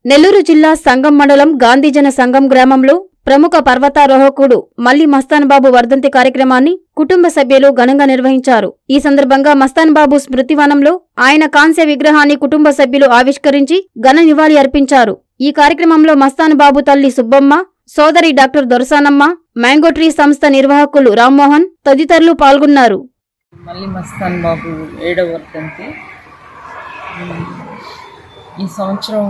నెల్లూరు జిల్లా సంగం మండలం గాంధీజన సంఘం గ్రామంలో ప్రముఖ పర్వతారోహకుడు మల్లి మస్తాన్బాబు వర్ధంతి కార్యక్రమాన్ని కుటుంబ సభ్యులు ఘనంగా నిర్వహించారు ఈ సందర్భంగా మస్తాన్బాబు స్మృతివనంలో ఆయన కాంస్య విగ్రహాన్ని కుటుంబ సభ్యులు ఆవిష్కరించి ఘన నివాళి అర్పించారు ఈ కార్యక్రమంలో మస్తాన్బాబు తల్లి సుబ్బమ్మ సోదరి డాక్టర్ దొరసానమ్మ మ్యాంగో ట్రీ సంస్థ నిర్వాహకులు రామ్మోహన్ తదితరులు పాల్గొన్నారు మళ్ళీ మస్తాన్ బాబు ఏడవ వర్ధంతి ఉమ్, ఈ సంవత్సరం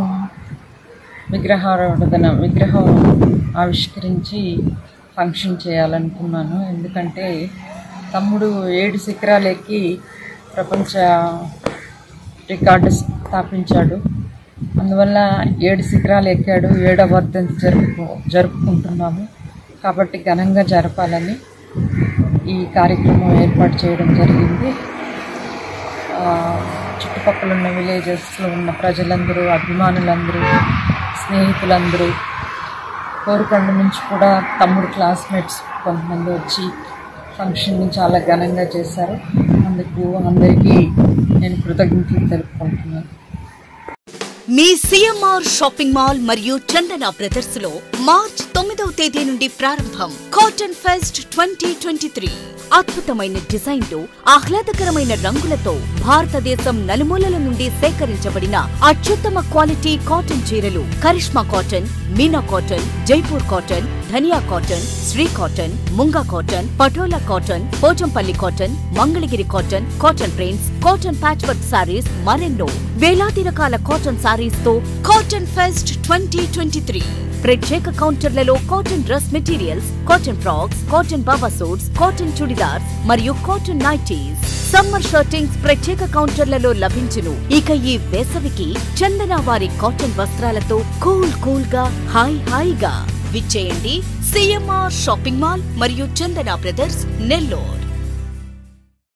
విగ్రహారాధన విగ్రహం ఆవిష్కరించి ఫంక్షన్ చేయాలనుకున్నాను ఎందుకంటే తమ్ముడు ఏడు శిఖరాలు ఎక్కి ప్రపంచ రికార్డు స్థాపించాడు అందువల్ల ఏడు శిఖరాలు ఎక్కాడు ఏడవ వర్ధంతి జరుపు జరుపుకుంటున్నాము కాబట్టి ఘనంగా జరపాలని ఈ కార్యక్రమం ఏర్పాటు చేయడం జరిగింది ఆ, చుట్టుపక్కల ఉన్న విలేజెస్లో ఉన్న ప్రజలందరూ అభిమానులందరూ స్నేహితులందరూ కోరుకొండ నుంచి కూడా తమ్ముడు క్లాస్మేట్స్ కొంతమంది వచ్చి ఫంక్షన్ని చాలా ఘనంగా చేశారు అందుకు అందరికీ నేను కృతజ్ఞతలు తెలుపుకుంటున్నాను మీ సిఎంఆర్ షాపింగ్ మాల్ మరియు చందన బ్రదర్స్ లో మార్చ్ తొమ్మిదవ తేదీ నుండి ప్రారంభం cotton fest twenty twenty three అద్భుతమైన డిజైన్లు ఆహ్లాదకరమైన రంగులతో భారతదేశం నలుమూలల నుండి సేకరించబడిన అత్యుత్తమ క్వాలిటీ కాటన్ చీరలు Karishma cotton Meena cotton Jaipur cotton Dhaniya cotton Shri cotton Munga cotton Patola cotton Pochampally cotton Mangalagiri cotton cotton prints cotton patch work saris మరెన్నో వేలాది రకాల కాటన్ సారీస్ తో cotton fest twenty twenty three ప్రత్యేక కౌంటర్లలో cotton dress materials cotton frocks cotton baba suits cotton churidars మరియు cotton nighties summer shirtings ప్రత్యేక కౌంటర్లలో లభించును ఇక ఈ వేసవికి చందన వారి కాటన్ వస్త్రాలతో కూల్ కూల్ గా హాయ్ హాయిగా విచ్చేయండి సిఎంఆర్ షాపింగ్ మాల్ మరియు చందన బ్రదర్స్ నెల్లూరు